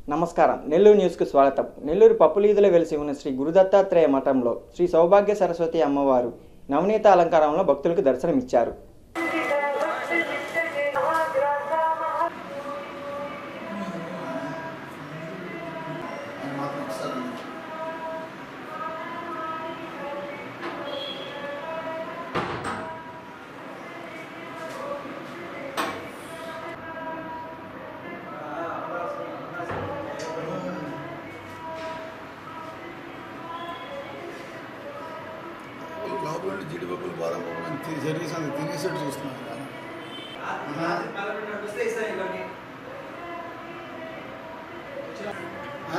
నమస్కారం నెల్లూరు న్యూస్కు స్వాగతం నెల్లూరు పప్పులీదులో వెలిసి ఉన్న శ్రీ గురుదత్తాత్రేయ మఠంలో శ్రీ సౌభాగ్య సరస్వతి అమ్మవారు నవనీత అలంకారంలో భక్తులకు దర్శనమిచ్చారు ఆయన మాత్రం ఇస్తారండి లోపల నుండి జీడిపప్పులు బాదం పప్పులు అని తీ- సర్వీస్ అంత తినేసేట్టు చూస్తున్నాను ఆహా. ఆ?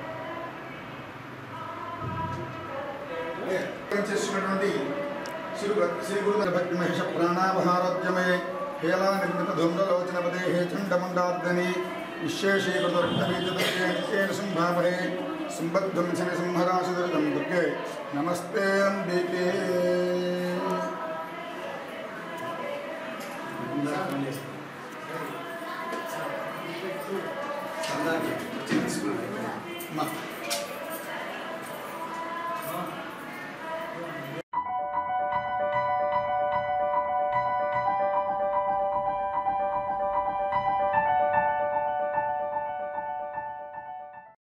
చేస్తున్నటువంటి శ్రీ శ్రీ గురు భక్తి మహేష ప్రాణావహారోద్యమయే హేలా నిర్మిత ధూమ్రలోచనపదే హే చండమండార్దని విశేషీకృతేన సంభావే సంబద్ధం శని సంహరాశుదృతం దుర్గే నమస్తే అంబికే మా